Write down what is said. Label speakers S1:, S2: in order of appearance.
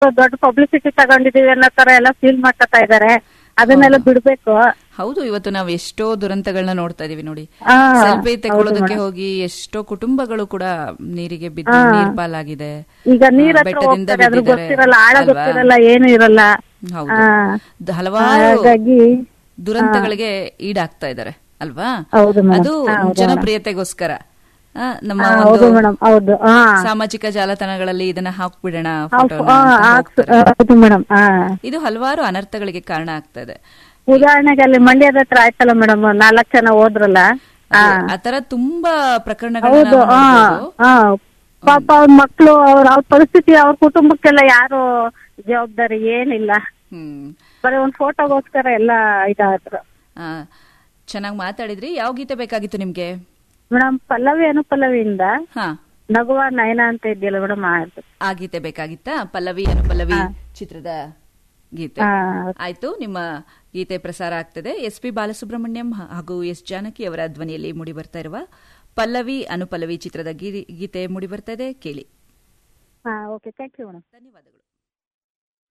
S1: ದೊಡ್ಡ ಪಬ್ಲಿಸಿಟಿ ತಗೊಂಡಿದೀವಿ ಅನ್ನೋ ತರ ಎಲ್ಲ ಫೀಲ್ ಮಾಡ್ಕೊತಾ ಇದಾರೆ ಅದನ್ನೆಲ್ಲ ಬಿಡ್ಬೇಕು
S2: ಹೌದು ಇವತ್ತು ನಾವು ಎಷ್ಟೋ ದುರಂತಗಳನ್ನ ನೋಡ್ತಾ ಇದೀವಿ ನೋಡಿ
S1: ಆ,
S2: ಸೆಲ್ಫಿ
S1: ಹೌದು
S2: ತಗೊಳ್ಳೋದಕ್ಕೆ
S1: madam.
S2: ಹೋಗಿ ಎಷ್ಟೋ ಕುಟುಂಬಗಳು ಕೂಡ ನೀರಿಗೆ ಬಿದ್ದು ನೀರ್ ಪಾಲಾಗಿದೆ
S1: ಈಗ ನೀರ್
S2: ಆ,
S1: ಹತ್ರ
S2: ಬೆಟ್ಟದಿಂದ
S1: ಹೋಗ್ತಾರೆ ಅದ್ರ
S2: ಬಿದ್ದಿದ್ದಾರೆ.
S1: ಗೊತ್ತಿರಲ್ಲ ಆಳ
S2: ಅಲ್ವಾ?
S1: ಗೊತ್ತಿರಲ್ಲ ಏನು ಇರಲ್ಲ
S2: ಹೌದು
S1: ಆ,
S2: ದ- ಹಲವಾರು
S1: ಹಾಗಾಗಿ
S2: ದುರಂತಗಳಿಗೆ ಈಡಾಗ್ತಾ ಇದ್ದಾರೆ ಅಲ್ವಾ
S1: ಹೌದು madam.
S2: ಅದು
S1: ಹಾ, ಹೌದು
S2: ಜನಪ್ರಿಯತೆಗೋಸ್ಕರ ಆ, ನಮ್ಮ
S1: ಆ,
S2: ಒಂದು
S1: ಹೌದು ಮೇಡಮ್ ಹೌದು ಹಾ
S2: ಸಾಮಾಜಿಕ ಜಾಲತಾಣಗಳಲ್ಲಿ ಇದನ್ನ ಹಾಕ್ಬಿಡೋಣ
S1: ಆ,
S2: ಫೋಟೋನ
S1: ಆ,
S2: ಅಂತ
S1: ಆಗ್ತ-
S2: ಹೋಗ್ತಾರೆ.
S1: ಹೌದು ಮೇಡಮ್ ಹಾ
S2: ಇದು ಹಲವಾರು ಅನರ್ಥಗಳಿಗೆ ಕಾರಣ ಆಗ್ತಾ ಇದೆ
S1: ಉದಾಹರಣೆಗೆ ಅಲ್ಲಿ ಮಂಡ್ಯದ ಹತ್ರ ಆಯ್ತಲ್ಲ ಮೇಡಮ್ ನಾಲ್ಕ್ ಜನ ಹೋದ್ರಲ್ಲ ಹಾ
S2: ಆತರ ತುಂಬಾ ಪ್ರಕರಣಗಳನ್ನ
S1: ಹೌದು
S2: ನಾವು
S1: ಹಾ
S2: ನೋಡ್ಬೋದು.
S1: ಹಾ ಪಾಪ ಅವ್ರ ಮಕ್ಳು ಅವ್ರ ಅವ್ರ ಪರಿಸ್ಥಿತಿ ಅವ್ರ ಕುಟುಂಬಕ್ಕೆಲ್ಲ ಯಾರು ಜವಾಬ್ದಾರಿ ಏನಿಲ್ಲ
S2: ಹ್ಮ್
S1: ಬರೀ ಒಂದ್ ಫೋಟೋಗೋಸ್ಕರ ಎಲ್ಲ ಇದಾದ್ರು
S2: ಆ, ಚೆನ್ನಾಗ್ ಮಾತಾಡಿದ್ರಿ ಯಾವ ಗೀತೆ ಬೇಕಾಗಿತ್ತು ನಿಮ್ಗೆ
S1: ಮೇಡಮ್ ಪಲ್ಲವಿ ಅನುಪಲ್ಲವಿಯಿಂದ
S2: ಹಾ
S1: ನಗುವ ನಯನ ಅಂತ ಇದೆಯಲ್ಲ ಮೇಡಮ್ ಆಯ್ತು
S2: ಆ ಗೀತೆ ಬೇಕಾಗಿತ್ತಾ ಪಲ್ಲವಿ ಅನುಪಲ್ಲವಿ ಚಿತ್ರದ ಗೀತೆ
S1: ಹಾ.
S2: ಆಯ್ತು ನಿಮ್ಮ ಗೀತೆ ಪ್ರಸಾರ ಆಗ್ತದೆ ಎಸ್ ಪಿ ಬಾಲಸುಬ್ರಹ್ಮಣ್ಯಂ ಹಾಗೂ ಎಸ್ ಜಾನಕಿ ಅವರ ಧ್ವನಿಯಲ್ಲಿ ಮೂಡಿ ಬರ್ತಾ ಇರುವ ಪಲ್ಲವಿ ಅನುಪಲ್ಲವಿ ಚಿತ್ರದ ಗೀ- ಗೀತೆ ಮೂಡಿ ಬರ್ತಾ ಇದೆ ಕೇಳಿ
S1: ಹಾ ಓಕೆ ಥ್ಯಾಂಕ್ ಯು ಮೇಡಮ್
S2: ಧನ್ಯವಾದಗಳು